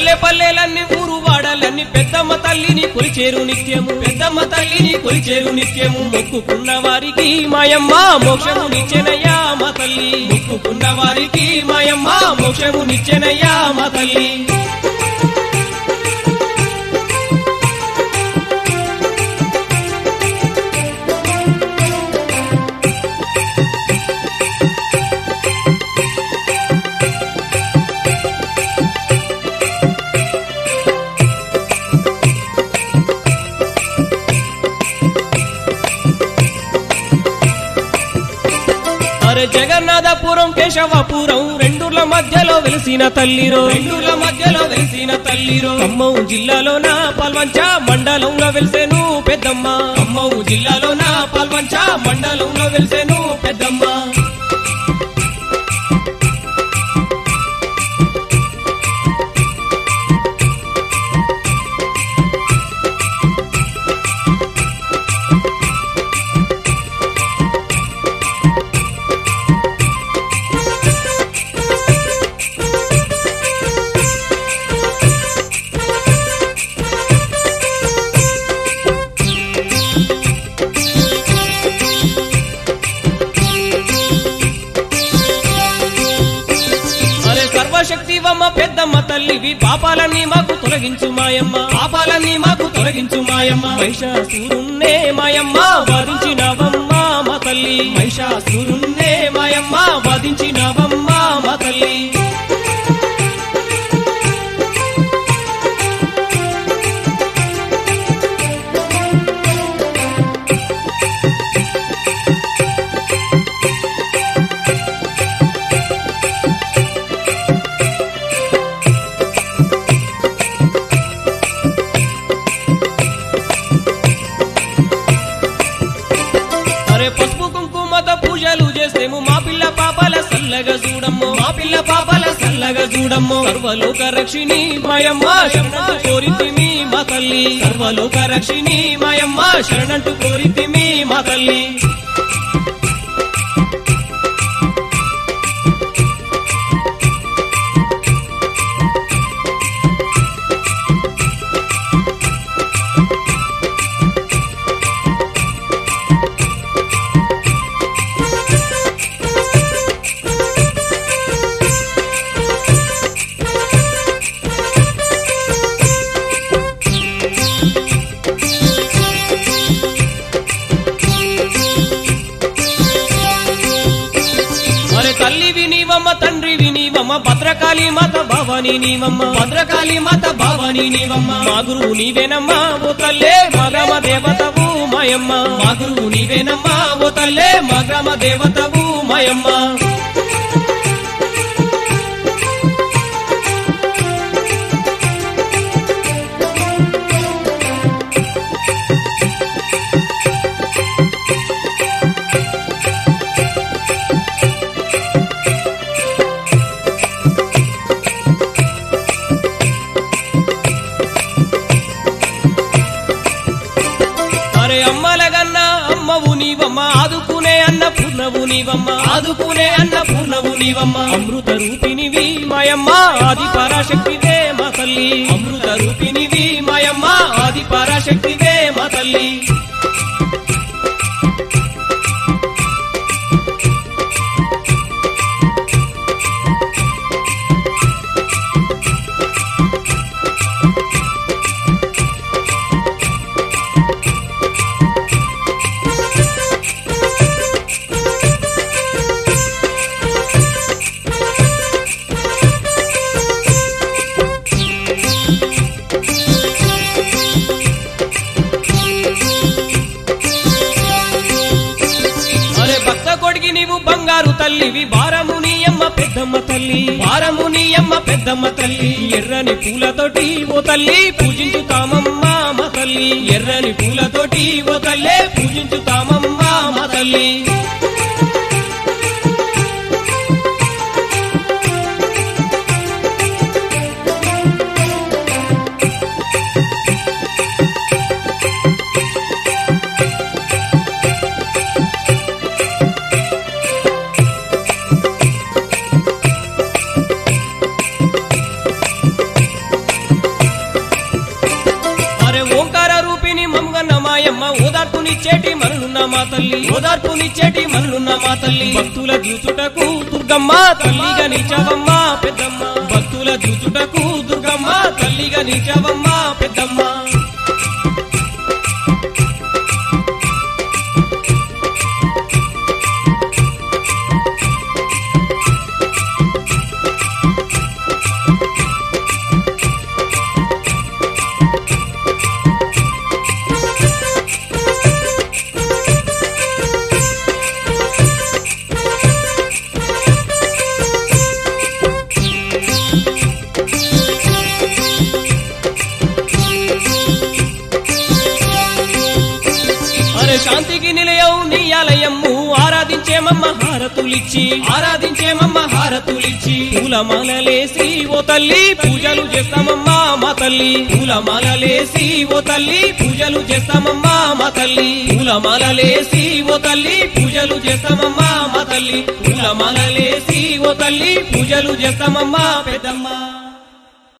పల్లె పల్లెలన్నీ ఊరు వాడలన్నీ పెద్దమ్మ తల్లిని కొలిచేరు నిత్యము పెద్దమ్మ తల్లిని కొలిచేరు నిత్యము మొక్కుకున్న వారికి మాయమ్మ మోక్షము నిచ్చెనయ్యా మా తల్లి మొక్కుకున్న వారికి మాయమ్మ మోక్షము నిచ్చెనయ్యా మా తల్లి అరే జగన్నాథపురం కేశవపురం రెండుల మధ్యలో వెలిసిన తల్లిరో రెండుల మధ్యలో వెలిసిన తల్లిరో ఖమ్మం జిల్లాలోన పాల్వంచ మండలంలో వెలిసేను పెద్దమ్మ ఖమ్మం జిల్లాలోన పాల్వంచ మండలంలో వెలిసేను పెద్దమ్మ అరే సర్వశక్తివమ్మ పెద్దమ్మ తల్లివి పాపాలన్నీ మాకు తొలగించు మాయమ్మ పాపాలన్నీ మాకు తొలగించు మాయమ్మ మహిషాసురున్నే మాయమ్మ వాదించినవమ్మ మా తల్లి మహిషాసురున్నే మాయమ్మ వాదించినవమ్మ మా తల్లి అరే పసుపు కుంకుమతో పూజలు చేసేము మా పిల్ల పాపాల సల్లగా చూడమ్ము మా పిల్ల పాపాల సల్లగా చూడమ్ము సర్వలోక రక్షిణి మాయమ్మ శరణంటూ కోరితిమి మా తల్లి సర్వలోక రక్షిణి మాయమ్మ శరణంటూ కోరితిమి మా తల్లి అరే తల్లి వినివమ్మ తండ్రి వినివమ్మ భద్రకాళి మాత భవాని నీవమ్మ భద్రకాళి మాత భవాని నీవమ్మ మా గురువు నీవేనమ్మా ఓ తల్లే మా గ్రామ దేవతవు మాయమ్మ మా గురువు నీవేనమ్మా ఓ తల్లే మా గ్రామ దేవతవు మాయమ్మ అరే అమ్మలగన్న అమ్మవు నీవమ్మ ఆదుకునే అన్న పూర్ణవు నీవమ్మ ఆదుకునే అన్న పూర్ణవు నీవమ్మ అమృత రూపినివి మాయమ్మ ఆది పరాశక్తివే మా తల్లి అమృత రూపినివి మాయమ్మ ఆది పరాశక్తివే మా తల్లి అరే భక్త కొడికి నీవు బంగారు తల్లివి భారము నీ అమ్మ పెద్దమ్మ తల్లి భారము నీ అమ్మ పెద్దమ్మ తల్లి ఎర్రని పూలతోటి ఓ తల్లి పూజించుతామమ్మ మా తల్లి ఎర్రని పూలతోటి ఓ తల్లే పూజించుతామమ్మ మా తల్లి మా తల్లి ఓదార్పునిచ్చేటి మల్లున్న మా తల్లి భక్తుల చూచుటకు దుర్గమ్మ తల్లిగా నిలిచావమ్మ పెద్దమ్మ భక్తుల చూచుటకు దుర్గమ్మ తల్లిగా నిలిచావమ్మ పెద్దమ్మ అరే శాంతికి నిలయం నీ ఆలయము ఆరాధించేమమ్మ హారతులిచ్చి ఆరాధించేమమ్మ హారతులిచ్చి పూలమాలలేసి ఓ తల్లి పూజలు చేస్తామమ్మా మా తల్లి పూలమాలలేసి ఓ తల్లి పూజలు చేస్తామమ్మా మా తల్లి పూలమాలలేసి ఓ తల్లి పూజలు చేస్తామమ్మా మా తల్లి పూలమాలలేసి ఓ తల్లి పూజలు చేస్తామమ్మా పెద్దమ్మ